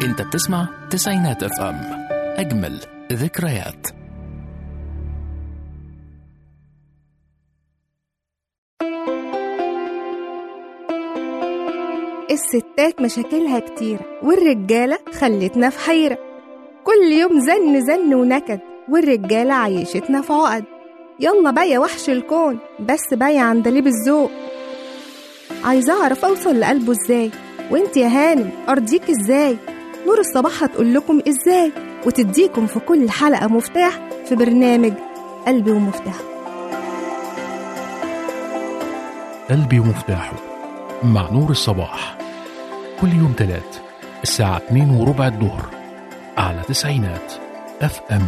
انت بتسمع تسعينات اف ام اجمل ذكريات الستات مشاكلها كتير والرجالة خلتنا في حيرة كل يوم زن زن ونكد والرجالة عيشتنا في عقد يلا بقى يا وحش الكون بس بقى يا عندليب الذوق عايزة أعرف أوصل لقلبه إزاي وإنت يا هانم أرضيك إزاي نور الصباح هتقول لكم إزاي وتديكم في كل حلقة مفتاح في برنامج قلبي ومفتاحه قلبي ومفتاحه مع نور الصباح كل يوم تلات الساعة 2 وربع الظهر على تسعينات اف ام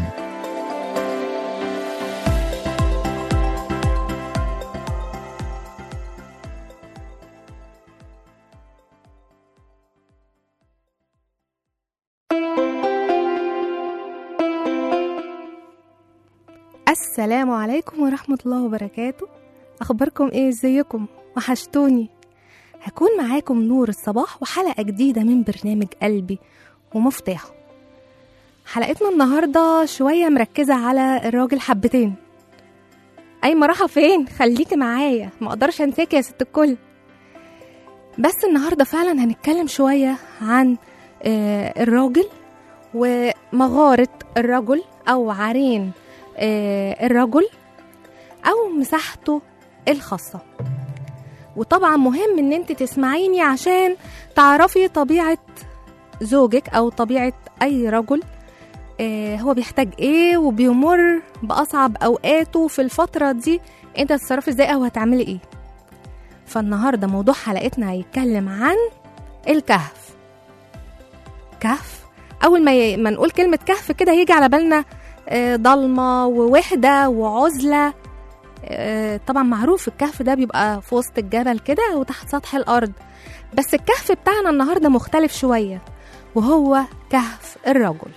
السلام عليكم ورحمة الله وبركاته أخباركم إيه إزيكم وحشتوني هكون معاكم نور الصباح وحلقة جديدة من برنامج قلبي ومفتاحه حلقتنا النهاردة شوية مركزة على الراجل حبتين أي رايحة فين خليكي معايا ما أقدرش أنساكي يا ست الكل بس النهاردة فعلا هنتكلم شوية عن آه، الراجل ومغارة الرجل أو عرين آه، الرجل أو مساحته الخاصة وطبعا مهم ان انت تسمعيني عشان تعرفي طبيعة زوجك او طبيعة اي رجل آه هو بيحتاج ايه وبيمر باصعب اوقاته في الفترة دي انت هتتصرفي ازاي او هتعملي ايه فالنهاردة موضوع حلقتنا هيتكلم عن الكهف كهف اول ما, ي... ما نقول كلمة كهف كده هيجي على بالنا آه ضلمة ووحدة وعزلة آه، طبعا معروف الكهف ده بيبقى في وسط الجبل كده وتحت سطح الأرض بس الكهف بتاعنا النهاردة مختلف شوية وهو كهف الرجل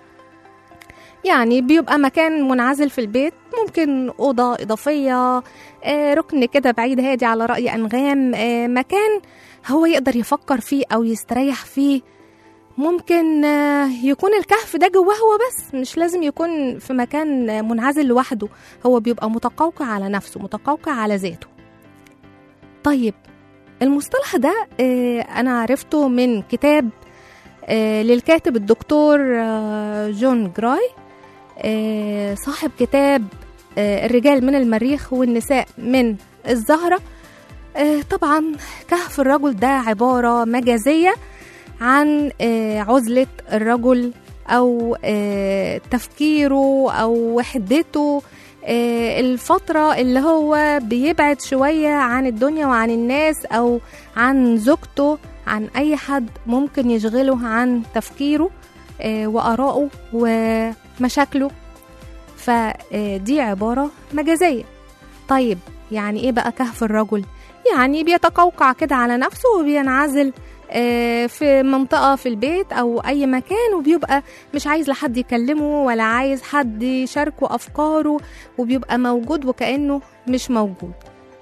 يعني بيبقى مكان منعزل في البيت ممكن أوضة إضافية آه، ركن كده بعيد هادي على رأي أنغام آه، مكان هو يقدر يفكر فيه أو يستريح فيه ممكن آه، يكون الكهف ده جواه هو بس مش لازم يكون في مكان آه، منعزل لوحده هو بيبقى متقوقع على نفسه متقوقع على ذاته طيب المصطلح ده آه، أنا عرفته من كتاب آه، للكاتب الدكتور آه، جون جراي آه، صاحب كتاب آه، الرجال من المريخ والنساء من الزهرة آه، طبعا كهف الرجل ده عبارة مجازية عن آه، عزلة الرجل أو آه، تفكيره أو وحدته آه، الفترة اللي هو بيبعد شوية عن الدنيا وعن الناس أو عن زوجته عن أي حد ممكن يشغله عن تفكيره آه، وآرائه ومشاكله فدي عبارة مجازية طيب يعني إيه بقى كهف الرجل؟ يعني بيتقوقع كده على نفسه وبينعزل آه، في منطقة في البيت أو أي مكان وبيبقى مش عايز لحد يكلمه ولا عايز حد يشاركه أفكاره وبيبقى موجود وكأنه مش موجود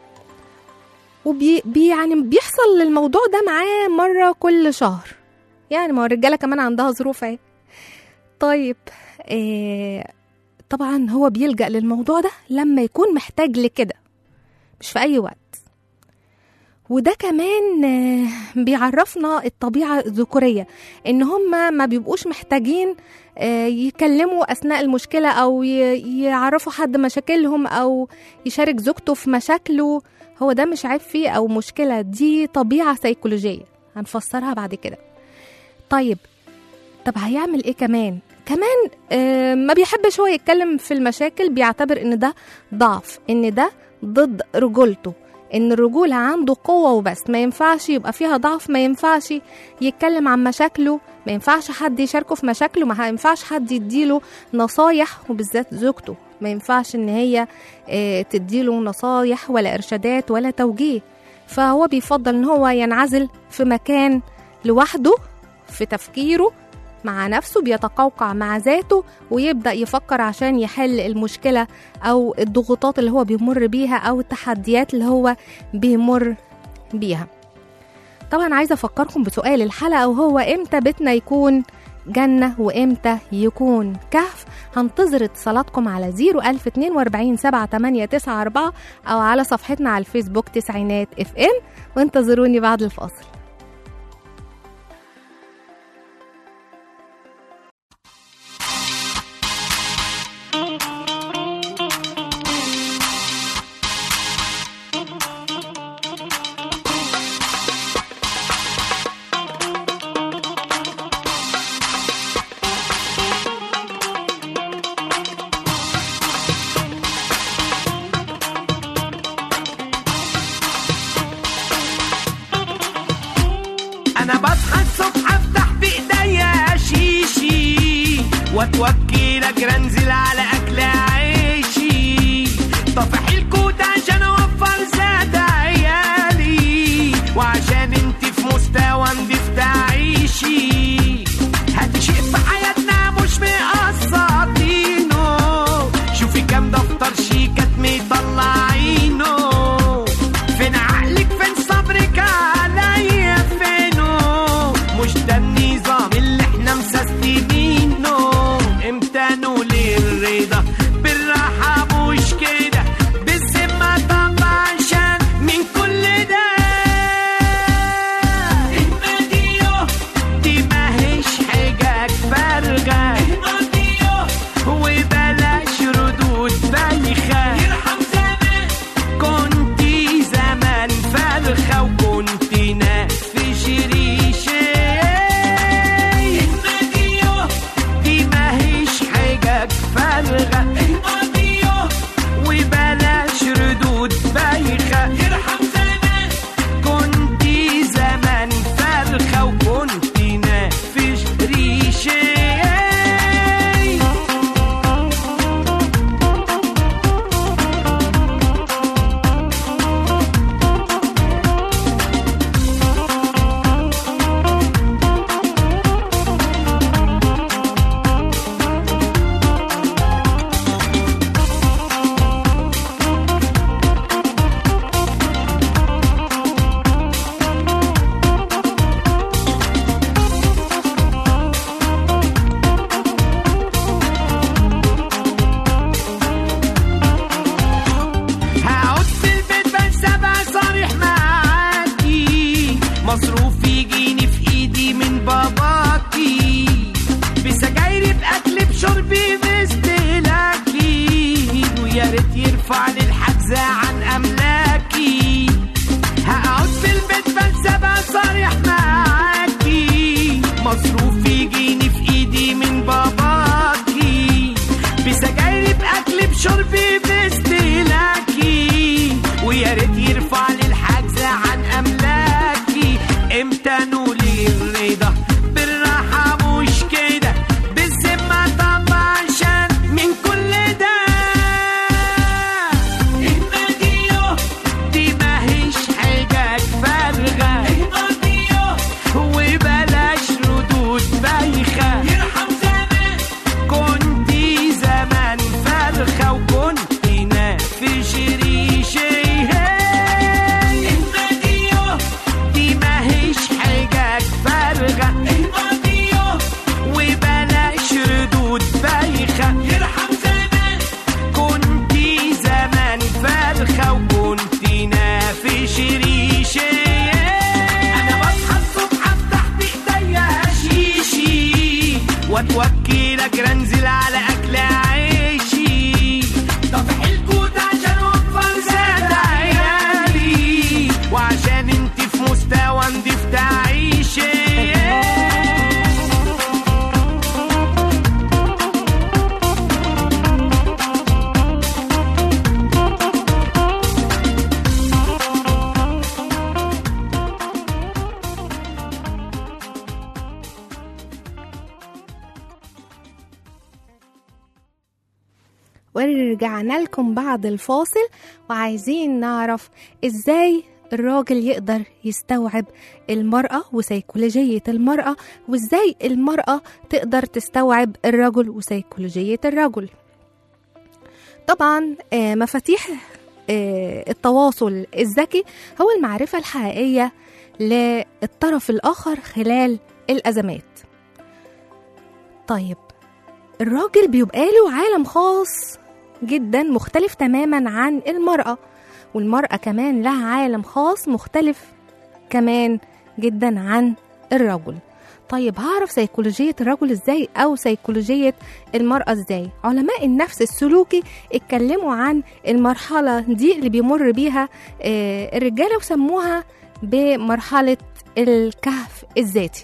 وبي بي- يعني بيحصل الموضوع ده معاه مرة كل شهر يعني ما هو الرجالة كمان عندها ظروف اهي طيب آه طبعا هو بيلجأ للموضوع ده لما يكون محتاج لكده مش في أي وقت وده كمان آه، بيعرفنا الطبيعة الذكورية إن هم ما بيبقوش محتاجين آه، يكلموا أثناء المشكلة أو ي- يعرفوا حد مشاكلهم أو يشارك زوجته في مشاكله هو ده مش عيب فيه أو مشكلة دي طبيعة سيكولوجية هنفسرها بعد كده طيب طب هيعمل ايه كمان كمان آه، ما بيحبش هو يتكلم في المشاكل بيعتبر ان ده ضعف ان ده ضد رجولته ان الرجولة عنده قوة وبس ما ينفعش يبقى فيها ضعف ما ينفعش يتكلم عن مشاكله ما ينفعش حد يشاركه في مشاكله ما ينفعش حد يديله نصايح وبالذات زوجته ما ينفعش ان هي آه، تديله نصايح ولا ارشادات ولا توجيه فهو بيفضل ان هو ينعزل في مكان لوحده في تفكيره مع نفسه بيتقوقع مع ذاته ويبدأ يفكر عشان يحل المشكلة أو الضغوطات اللي هو بيمر بيها أو التحديات اللي هو بيمر بيها طبعا عايزة أفكركم بسؤال الحلقة وهو إمتى بيتنا يكون جنة وإمتى يكون كهف هنتظر اتصالاتكم على 01042 7894 أو على صفحتنا على الفيسبوك تسعينات اف ام وانتظروني بعد الفاصل انا بصحى الصبح افتح بايديا شيشي واتوكل اجري انزل على اكل عيشي طفح الكوت عشان اوفر زاد عيالي وعشان انت في مستوى نضيف تعيشي هات شيء في حياتنا مش مقسطينه شوفي كام دفتر شيكات مطلعينه فين عقلك فين صبرك عليا فينه مش ده النظام اللي احنا مسستمينه امتى نقول الرضا بالراحة مش كده بالذمة طبعا عشان من كل ده الماديو دي ماهيش حاجات فارغة وبلاش ردود بايخة يرحم زمان كنتي زمان فرخة وكنت نافش ريشة دي ماهيش حاجة فارغة وبلاش ردود بايخة يرحم زمان كنتي زمان فرخة وكنت نافش ريشة هقعد في البيت بس ابقى صريح معاكي مصروف يجيني في ايدي من باباكي بسجايري باكلي بشربي باستهلاكي ويا ريت يرفع لي الحجز عن املاكي هقعد في البيت بس ابقى صريح معاكي مصروف يجيني في ايدي من باباكي بسجايري باكلي بشربي باستهلاكي ويا ريت يرفع لي الحجز عن املاكي امتى نولي الرضا بالراحه مش كده بالذمه طبعا عشان من كل ده الماديو دي ماهيش حاجات فارغه وبلاش ردود بايخه يرحم زمان كنتي زمان فرخة وكنت نافش ريشة دي ماهيش حاجات فارغة وبلاش ردود بايخة يرحم زمان كنتي زمان فرخة وكنت نافش ريشة أنا بصحى الصبح أفتح بإيديا شيشي واتوكل اجري انزل على اكل عيشي طفح الكوت عشان اوفر زاد عيالي وعشان انت في مستوى نضيف تعيشي ورجعنا لكم بعد الفاصل وعايزين نعرف ازاي الراجل يقدر يستوعب المرأة وسيكولوجية المرأة وازاي المرأة تقدر تستوعب الرجل وسيكولوجية الرجل طبعا آه، مفاتيح آه، التواصل الذكي هو المعرفة الحقيقية للطرف الآخر خلال الأزمات طيب الراجل بيبقى له عالم خاص جدا مختلف تماما عن المرأة والمرأة كمان لها عالم خاص مختلف كمان جدا عن الرجل طيب هعرف سيكولوجية الرجل ازاي او سيكولوجية المرأة ازاي علماء النفس السلوكي اتكلموا عن المرحلة دي اللي بيمر بيها آه، الرجالة وسموها بمرحلة الكهف الذاتي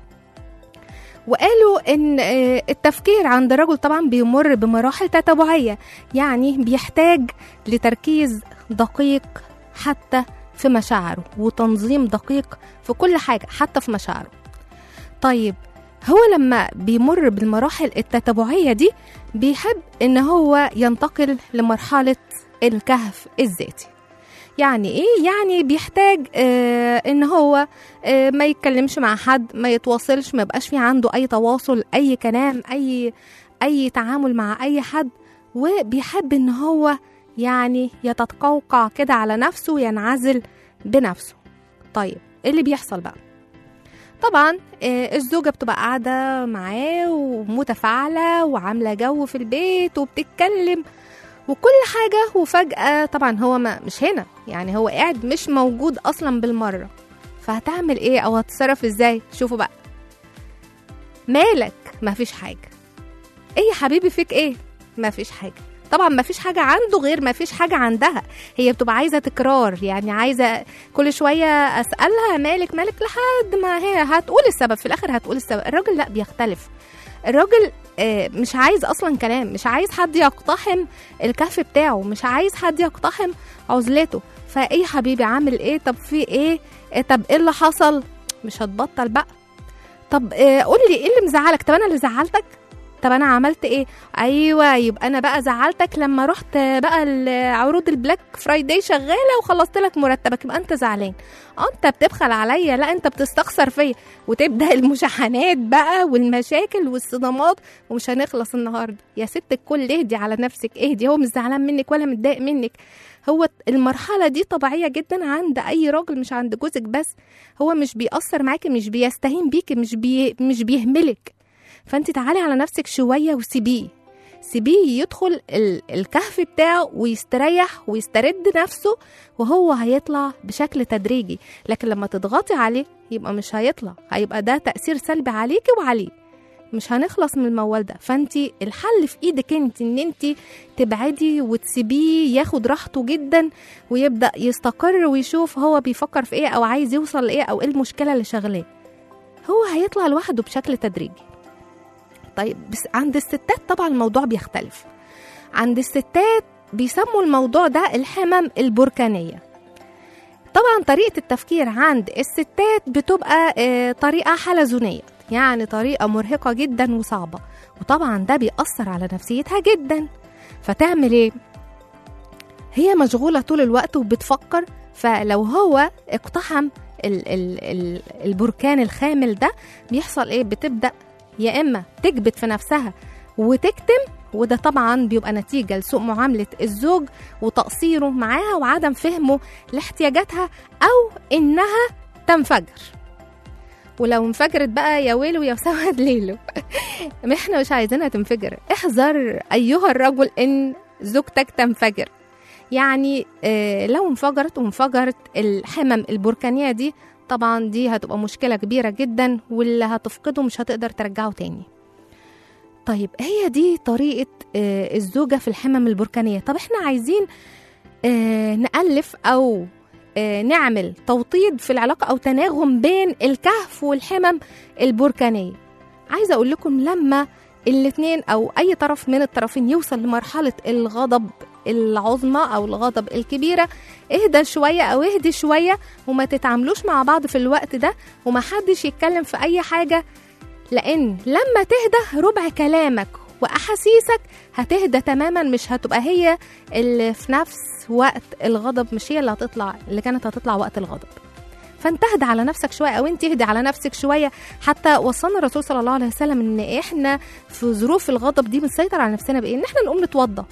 وقالوا ان آه، التفكير عند الرجل طبعا بيمر بمراحل تتابعيه يعني بيحتاج لتركيز دقيق حتى في مشاعره وتنظيم دقيق في كل حاجه حتى في مشاعره طيب هو لما بيمر بالمراحل التتابعيه دي بيحب ان هو ينتقل لمرحله الكهف الذاتي يعني ايه يعني بيحتاج آه ان هو آه ما يتكلمش مع حد ما يتواصلش ما يبقاش في عنده اي تواصل اي كلام اي اي تعامل مع اي حد وبيحب ان هو يعني يتقوقع كده على نفسه وينعزل بنفسه طيب ايه اللي بيحصل بقى طبعا آه، الزوجة بتبقى قاعدة معاه ومتفاعلة وعاملة جو في البيت وبتتكلم وكل حاجة وفجأة طبعا هو ما مش هنا يعني هو قاعد مش موجود أصلا بالمرة فهتعمل ايه أو هتتصرف ازاي شوفوا بقى مالك ما فيش حاجة ايه يا حبيبي فيك ايه ما فيش حاجة طبعا ما فيش حاجة عنده غير ما فيش حاجة عندها هي بتبقى عايزة تكرار يعني عايزة كل شوية أسألها مالك مالك لحد ما هي هتقول السبب في الآخر هتقول السبب الراجل لا بيختلف الراجل آه، مش عايز اصلا كلام مش عايز حد يقتحم الكهف بتاعه مش عايز حد يقتحم عزلته فايه يا حبيبي عامل ايه طب في ايه آه، طب ايه اللي حصل مش هتبطل بقى طب آه، قول لي ايه اللي مزعلك طب انا اللي زعلتك طب انا عملت ايه ايوه يبقى انا بقى زعلتك لما رحت بقى ال- عروض البلاك فرايداي شغاله وخلصت لك مرتبك يبقى انت زعلان اه انت بتبخل عليا لا انت بتستخسر فيا وتبدا المشاحنات بقى والمشاكل والصدمات ومش هنخلص النهارده يا ست الكل اهدي على نفسك اهدي هو مش زعلان منك ولا متضايق منك هو المرحلة دي طبيعية جدا عند أي راجل مش عند جوزك بس هو مش بيأثر معاكي مش بيستهين بيكي مش بي مش بيهملك فانت تعالي على نفسك شوية وسيبيه سيبيه يدخل ال- الكهف بتاعه ويستريح ويسترد نفسه وهو هيطلع بشكل تدريجي لكن لما تضغطي عليه يبقى مش هيطلع هيبقى ده تأثير سلبي عليكي وعليه مش هنخلص من الموال ده فانت الحل في ايدك انت ان انت تبعدي وتسيبيه ياخد راحته جدا ويبدا يستقر ويشوف هو بيفكر في ايه او عايز يوصل لايه او ايه المشكله اللي شغلاه هو هيطلع لوحده بشكل تدريجي طيب بس عند الستات طبعا الموضوع بيختلف عند الستات بيسموا الموضوع ده الحمم البركانيه طبعا طريقة التفكير عند الستات بتبقى آه، طريقة حلزونية يعني طريقة مرهقة جدا وصعبة وطبعا ده بيأثر على نفسيتها جدا فتعمل ايه؟ هي مشغولة طول الوقت وبتفكر فلو هو اقتحم ال ال ال البركان الخامل ده بيحصل ايه؟ بتبدأ يا إما تكبت في نفسها وتكتم وده طبعا بيبقى نتيجة لسوء معاملة الزوج وتقصيره معاها وعدم فهمه لاحتياجاتها أو إنها تنفجر ولو انفجرت بقى يا ويلو يا سواد ليلو احنا مش عايزينها تنفجر احذر أيها الرجل إن زوجتك تنفجر يعني آه لو انفجرت وانفجرت الحمم البركانية دي طبعا دي هتبقى مشكلة كبيرة جدا واللي هتفقده مش هتقدر ترجعه تاني طيب هي دي طريقة آه، الزوجة في الحمم البركانية طب احنا عايزين آه، نألف أو آه، نعمل توطيد في العلاقة أو تناغم بين الكهف والحمم البركانية عايزة أقول لكم لما الاتنين أو أي طرف من الطرفين يوصل لمرحلة الغضب العظمى أو الغضب الكبيرة اهدى شوية أو اهدي شوية وما تتعاملوش مع بعض في الوقت ده وما حدش يتكلم في أي حاجة لأن لما تهدى ربع كلامك وأحاسيسك هتهدى تماما مش هتبقى هي اللي في نفس وقت الغضب مش هي اللي هتطلع اللي كانت هتطلع وقت الغضب فانت اهدى على نفسك شويه او انت اهدي على نفسك شويه حتى وصلنا الرسول صلى الله عليه وسلم ان احنا في ظروف الغضب دي بنسيطر على نفسنا بايه ان احنا نقوم نتوضى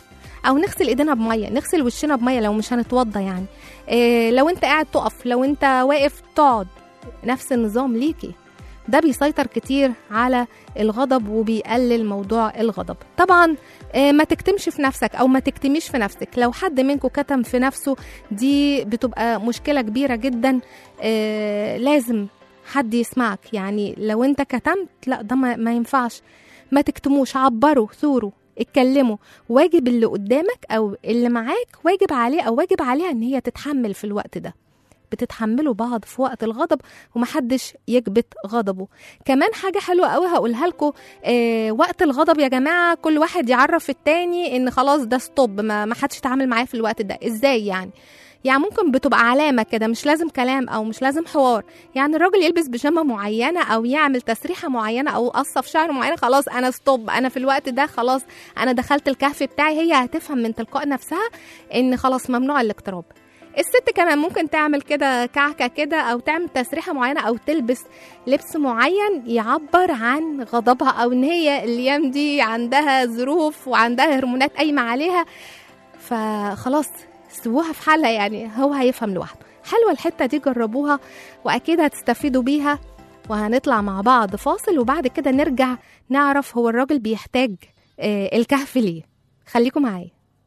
او نغسل ايدينا بميه نغسل وشنا بميه لو مش هنتوضى يعني إيه لو انت قاعد تقف لو انت واقف تقعد نفس النظام ليكي ده بيسيطر كتير على الغضب وبيقلل موضوع الغضب طبعا آه، ما تكتمش في نفسك او ما تكتميش في نفسك لو حد منكم كتم في نفسه دي بتبقى مشكلة كبيرة جدا آه، لازم حد يسمعك يعني لو انت كتمت لا ده ما, ما ينفعش ما تكتموش عبروا ثوروا اتكلموا واجب اللي قدامك او اللي معاك واجب عليه او واجب عليها ان هي تتحمل في الوقت ده بتتحملوا بعض في وقت الغضب ومحدش يكبت غضبه كمان حاجة حلوة قوي هقولها لكم آه وقت الغضب يا جماعة كل واحد يعرف التاني ان خلاص ده ستوب ما, ما حدش يتعامل معاه في الوقت ده ازاي يعني يعني ممكن بتبقى علامة كده مش لازم كلام أو مش لازم حوار يعني الراجل يلبس بيجامة معينة أو يعمل تسريحة معينة أو قصة في شعر معينة خلاص أنا ستوب أنا في الوقت ده خلاص أنا دخلت الكهف بتاعي هي هتفهم من تلقاء نفسها إن خلاص ممنوع الاقتراب الست كمان ممكن تعمل كده كعكة كده أو تعمل تسريحة معينة أو تلبس لبس معين يعبر عن غضبها أو إن هي الأيام دي عندها ظروف وعندها هرمونات قايمة عليها فخلاص سيبوها في حالها يعني هو هيفهم لوحده حلوة الحتة دي جربوها وأكيد هتستفيدوا بيها وهنطلع مع بعض فاصل وبعد كده نرجع نعرف هو الراجل بيحتاج آه، الكهف ليه خليكم معايا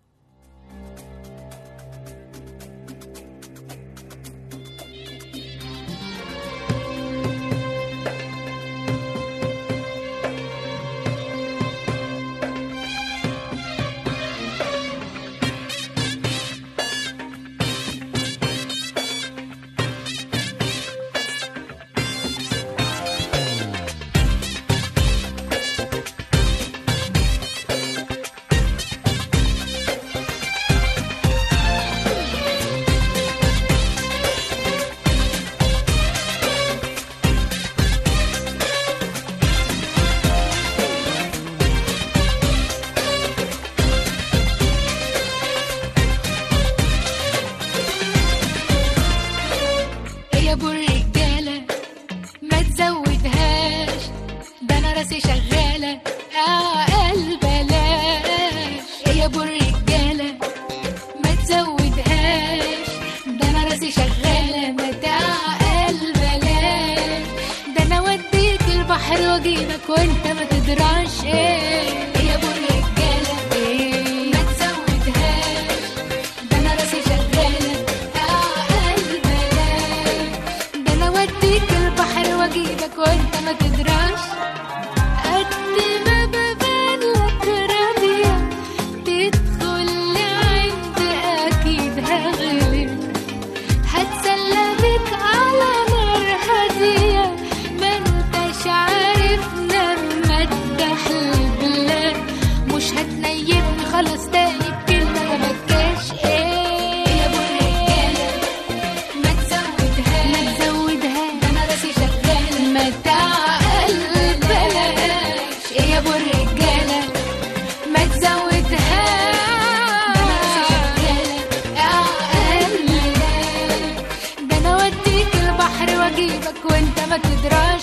يا ابو الرجاله ما تزودهاش ده انا راسي شغاله عقل بلاش يا ابو الرجاله ما تزودهاش ده انا راسي شغاله ما تعقل بلاش ده انا اوديك البحر واجيبك وانت ما تدراش ايه يا ابو الرجاله ايه ما تزودهاش ده انا راسي شغاله عقل بلاش ده انا اوديك البحر واجيبك وانت ما تدراش قد ما ببان لك راضية تدخل لعند اكيد هغلب هتسلى بك على نار هادية ما انتش عارف لما تحلب لا مش هتنيبني خلاص تاني بكلمة ما بكاش ايه يا ابو الرجالة ما تزودهاش ما تزودهاش ده انا راسي شغالة ما تعقل بلاش ايه يا ابو الرجالة ما تزودهاش ده انا راسي شغالة اعقل بلاش ده انا اوديك البحر واجيبك وانت ما تدراش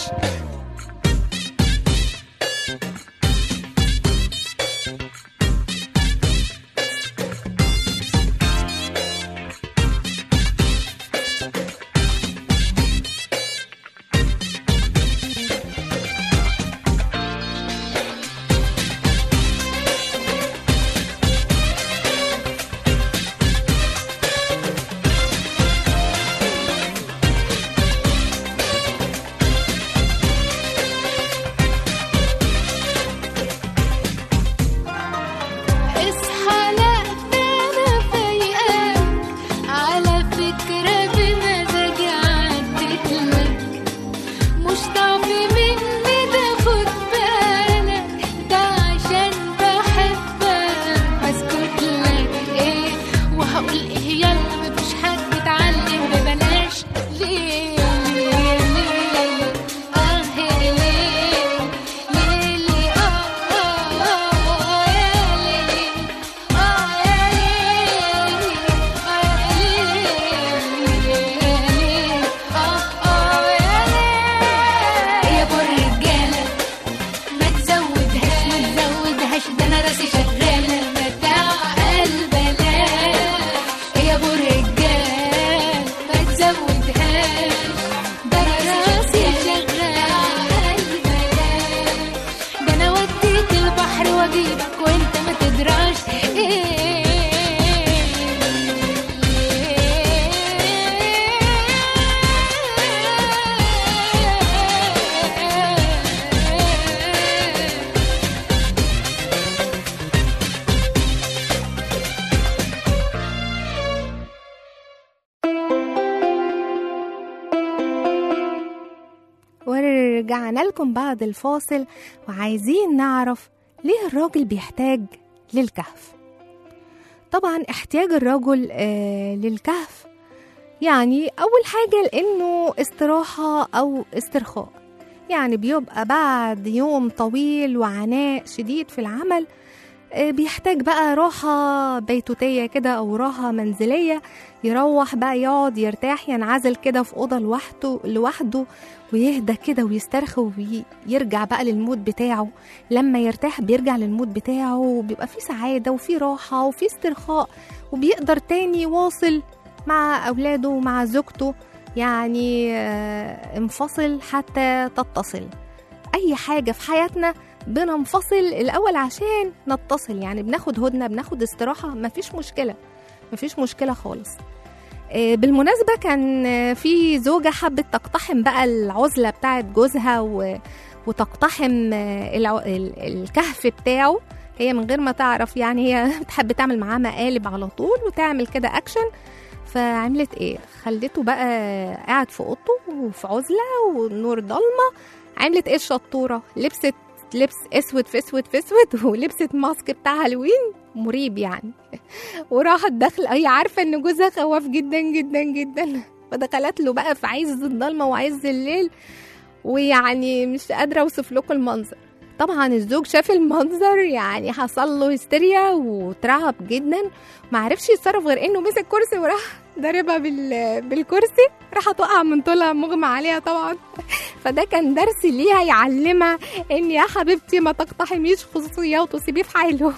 ورجعنا لكم بعد الفاصل وعايزين نعرف ليه الراجل بيحتاج للكهف طبعا احتياج الرجل آه للكهف يعني أول حاجة لأنه استراحة أو استرخاء يعني بيبقى بعد يوم طويل وعناء شديد في العمل آه، بيحتاج بقى راحة بيتوتية كده أو راحة منزلية يروح بقى يقعد يرتاح ينعزل كده في أوضة لوحده لوحده ويهدى كده ويسترخي ويرجع بقى للمود بتاعه لما يرتاح بيرجع للمود بتاعه وبيبقى فيه سعادة وفيه راحة وفيه استرخاء وبيقدر تاني يواصل مع أولاده ومع زوجته يعني آه، انفصل حتى تتصل أي حاجة في حياتنا بننفصل الأول عشان نتصل يعني بناخد هدنة بناخد استراحة مفيش مشكلة مفيش مشكلة خالص آه، بالمناسبة كان آه، في زوجة حبت تقتحم بقى العزلة بتاعت جوزها و... وتقتحم آه، الع... ال- الكهف بتاعه هي من غير ما تعرف يعني هي بتحب تعمل معاه مقالب على طول وتعمل كده أكشن فعملت ايه خلته بقى قاعد في اوضته وفي عزله والنور ضلمه عملت ايه الشطوره لبست لبس اسود في اسود في اسود ولبست ماسك بتاع هالوين مريب يعني وراحت داخله هي عارفه ان جوزها خواف جدا جدا جدا فدخلت له بقى في عز الضلمه وعز الليل ويعني مش قادره اوصف لكم المنظر طبعا الزوج شاف المنظر يعني حصل له هستيريا وترعب جدا ما عرفش يتصرف غير انه مسك كرسي وراح ضاربها بال... بالكرسي راح تقع من طولها مغمى عليها طبعا فده كان درس ليها يعلمها ان يا حبيبتي ما تقتحميش خصوصيات وسيبيه في حاله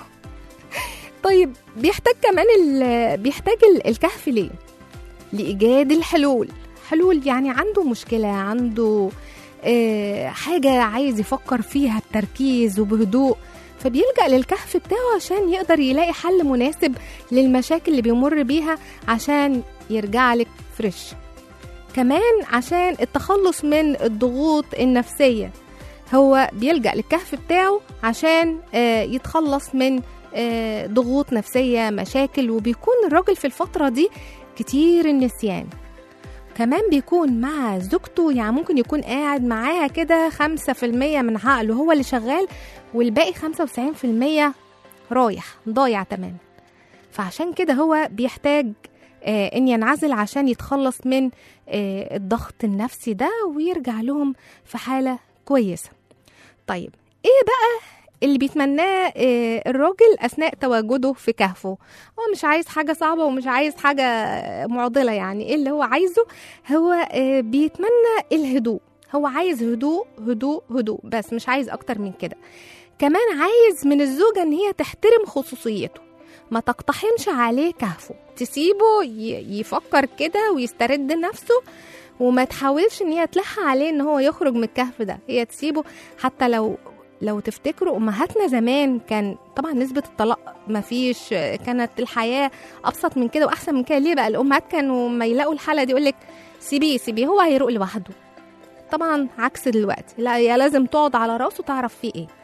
طيب بيحتاج كمان ال... بيحتاج ال- الكهف ليه لايجاد الحلول حلول يعني عنده مشكله عنده آه، حاجه عايز يفكر فيها بتركيز وبهدوء فبيلجأ للكهف بتاعه عشان يقدر يلاقي حل مناسب للمشاكل اللي بيمر بيها عشان يرجع لك فريش كمان عشان التخلص من الضغوط النفسية هو بيلجأ للكهف بتاعه عشان آه، يتخلص من آه، ضغوط نفسية مشاكل وبيكون الراجل في الفترة دي كتير النسيان كمان بيكون مع زوجته يعني ممكن يكون قاعد معاها كده خمسة في المية من عقله هو اللي شغال والباقي خمسة وتسعين في المية رايح ضايع تماما فعشان كده هو بيحتاج آه ان ينعزل عشان يتخلص من آه الضغط النفسي ده ويرجع لهم في حالة كويسة طيب ايه بقى اللي بيتمناه آه، الراجل اثناء تواجده في كهفه هو مش عايز حاجه صعبه ومش عايز حاجه معضله يعني ايه اللي هو عايزه هو آه، بيتمنى الهدوء هو عايز هدوء هدوء هدوء بس مش عايز اكتر من كده كمان عايز من الزوجه ان هي تحترم خصوصيته ما تقتحمش عليه كهفه تسيبه ي- يفكر كده ويسترد نفسه وما تحاولش ان هي تلح عليه ان هو يخرج من الكهف ده هي تسيبه حتى لو لو تفتكروا امهاتنا زمان كان طبعا نسبه الطلاق ما فيش كانت الحياه ابسط من كده واحسن من كده ليه بقى الامهات كانوا ما يلاقوا الحاله دي يقول لك سيبيه سيبيه هو هيروق لوحده طبعا عكس دلوقتي لا يا لازم تقعد على راسه تعرف فيه ايه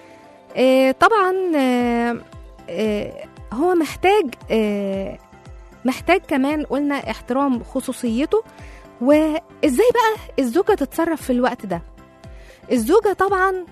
آه طبعا آه آه هو محتاج آه محتاج كمان قلنا احترام خصوصيته وازاي بقى الزوجه تتصرف في الوقت ده الزوجه طبعا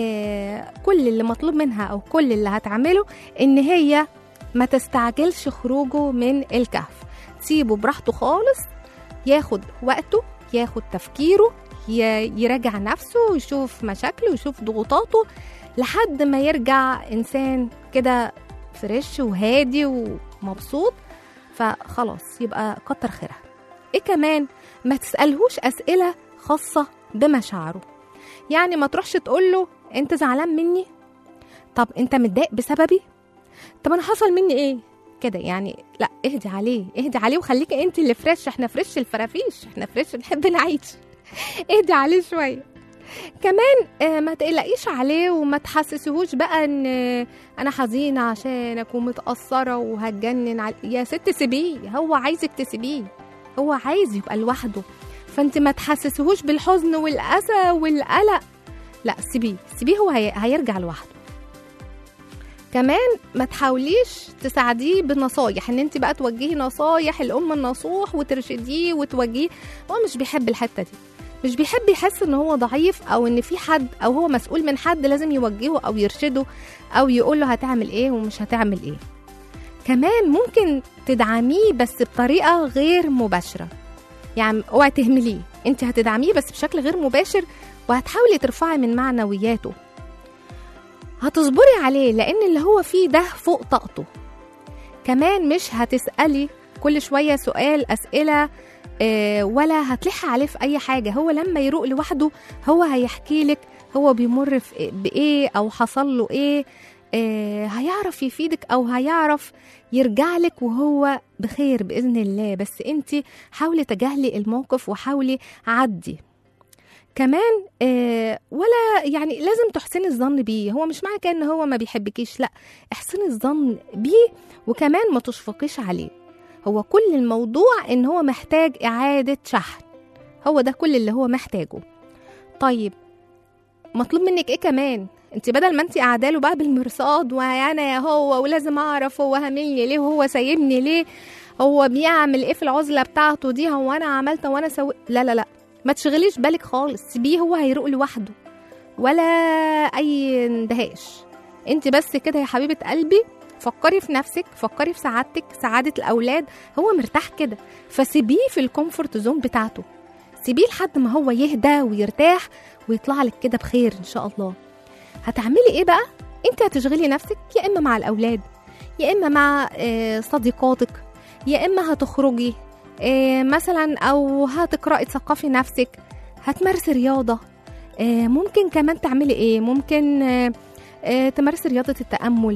آه كل اللي مطلوب منها او كل اللي هتعمله ان هي ما تستعجلش خروجه من الكهف تسيبه براحته خالص ياخد وقته ياخد تفكيره ي- يراجع نفسه ويشوف مشاكله ويشوف ضغوطاته لحد ما يرجع انسان كده فريش وهادي ومبسوط فخلاص يبقى كتر خيرها ايه كمان ما تسألهوش أسئلة خاصة بمشاعره يعني ما تروحش تقول له انت زعلان مني طب انت متضايق بسببي طب انا حصل مني ايه كده يعني لا اهدي عليه اهدي عليه وخليكي انت اللي فريش احنا فريش الفرافيش احنا فريش بنحب نعيش اهدي عليه شويه كمان آه، ما تقلقيش عليه وما تحسسهوش بقى ان آه، انا حزينه عشانك ومتاثره وهتجنن على... يا ست سيبيه هو عايزك تسيبيه هو عايز يبقى لوحده فانت ما تحسسهوش بالحزن والاسى والقلق لا سيبيه سيبيه هو هي... هيرجع لوحده كمان ما تحاوليش تساعديه بنصايح ان انت بقى توجهي نصايح الام النصوح وترشديه وتوجهيه هو مش بيحب الحته دي مش بيحب يحس ان هو ضعيف او ان في حد او هو مسؤول من حد لازم يوجهه او يرشده او يقول له هتعمل ايه ومش هتعمل ايه كمان ممكن تدعميه بس بطريقه غير مباشره يعني اوعي تهمليه انت هتدعميه بس بشكل غير مباشر وهتحاولي ترفعي من معنوياته هتصبري عليه لان اللي هو فيه ده فوق طاقته كمان مش هتسألي كل شوية سؤال أسئلة آه، ولا هتلحي عليه في أي حاجة هو لما يروق لوحده هو هيحكي لك هو بيمر في بإيه أو حصل له إيه آه، هيعرف يفيدك أو هيعرف يرجع لك وهو بخير بإذن الله بس أنت حاولي تجاهلي الموقف وحاولي عدي كمان آه ولا يعني لازم تحسني الظن بيه هو مش معنى كده ان هو ما بيحبكيش لا احسني الظن بيه وكمان ما تشفقيش عليه هو كل الموضوع ان هو محتاج اعادة شحن هو ده كل اللي هو محتاجه طيب مطلوب منك ايه كمان انت بدل ما انت قاعده له بقى بالمرصاد وانا يا هو ولازم اعرف هو هاملني ليه وهو سايبني ليه هو بيعمل ايه في العزله بتاعته دي هو انا عملت وانا سويت لا لا لا ما تشغليش بالك خالص سيبيه هو هيروق لوحده ولا اي اندهاش انت بس كده يا حبيبه قلبي فكري في نفسك فكري في سعادتك سعاده الاولاد هو مرتاح كده فسيبيه في الكومفورت زون بتاعته سيبيه لحد ما هو يهدى ويرتاح ويطلع لك كده بخير ان شاء الله هتعملي ايه بقى انت هتشغلي نفسك يا اما مع الاولاد يا اما مع آه، صديقاتك يا اما هتخرجي آه، مثلا او هتقراي تثقفي نفسك هتمارسي رياضه آه، ممكن كمان تعملي ايه ممكن آه، آه، تمارسي رياضه التامل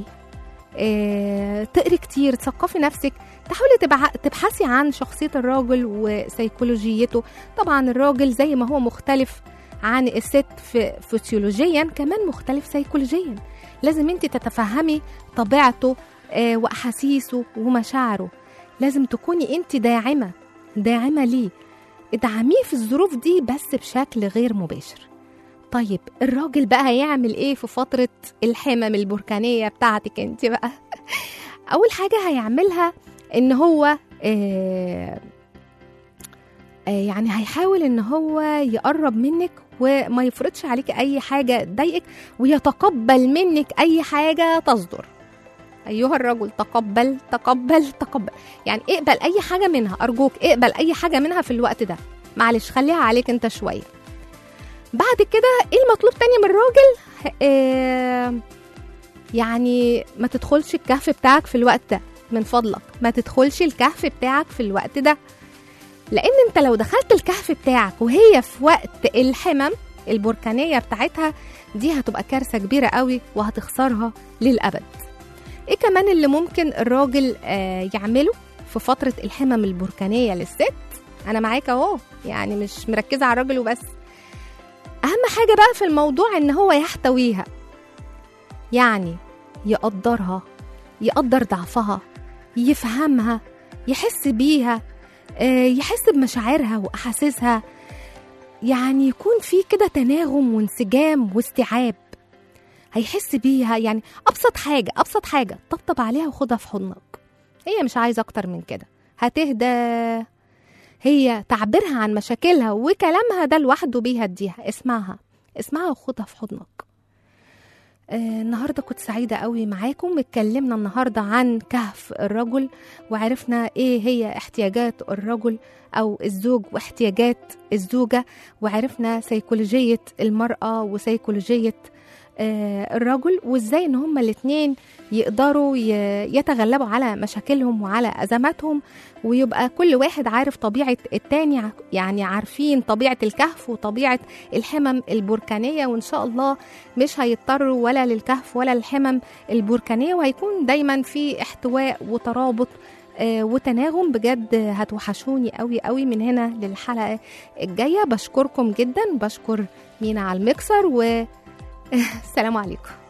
آه، تقري كتير تثقفي نفسك تحاولي تبع- تبحثي عن شخصيه الراجل وسيكولوجيته طبعا الراجل زي ما هو مختلف عن الست في فسيولوجيا كمان مختلف سيكولوجيا لازم انت تتفهمي طبيعته آه، واحاسيسه ومشاعره لازم تكوني انت داعمه داعمه ليه ادعميه في الظروف دي بس بشكل غير مباشر طيب الراجل بقى هيعمل ايه في فترة الحمم البركانية بتاعتك انت بقى اول حاجة هيعملها ان هو آه آه يعني هيحاول ان هو يقرب منك وما يفرضش عليك اي حاجة تضايقك ويتقبل منك اي حاجة تصدر ايها الرجل تقبل تقبل تقبل يعني اقبل اي حاجة منها ارجوك اقبل اي حاجة منها في الوقت ده معلش خليها عليك انت شوية بعد كده ايه المطلوب تاني من الراجل آه يعني ما تدخلش الكهف بتاعك في الوقت ده من فضلك ما تدخلش الكهف بتاعك في الوقت ده لان انت لو دخلت الكهف بتاعك وهي في وقت الحمم البركانية بتاعتها دي هتبقى كارثة كبيرة قوي وهتخسرها للأبد ايه كمان اللي ممكن الراجل آه يعمله في فترة الحمم البركانية للست انا معاك اهو يعني مش مركزة على الراجل وبس اهم حاجة بقى في الموضوع ان هو يحتويها يعني يقدرها يقدر ضعفها يفهمها يحس بيها آه، يحس بمشاعرها واحاسيسها يعني يكون في كده تناغم وانسجام واستيعاب هيحس بيها يعني ابسط حاجه ابسط حاجه طبطب عليها وخدها في حضنك هي مش عايزه اكتر من كده هتهدى هي تعبيرها عن مشاكلها وكلامها ده لوحده بيهديها اسمعها اسمعها وخدها في حضنك آه النهارده كنت سعيده قوي معاكم اتكلمنا النهارده عن كهف الرجل وعرفنا ايه هي احتياجات الرجل او الزوج واحتياجات الزوجه وعرفنا سيكولوجيه المراه وسيكولوجيه آه، الرجل وازاي ان هما الاتنين يقدروا ي- يتغلبوا على مشاكلهم وعلى ازماتهم ويبقى كل واحد عارف طبيعه التاني ع- يعني عارفين طبيعه الكهف وطبيعه الحمم البركانيه وان شاء الله مش هيضطروا ولا للكهف ولا الحمم البركانيه وهيكون دايما في احتواء وترابط آه، وتناغم بجد هتوحشوني قوي قوي من هنا للحلقه الجايه بشكركم جدا بشكر مينا على المكسر و السلام عليكم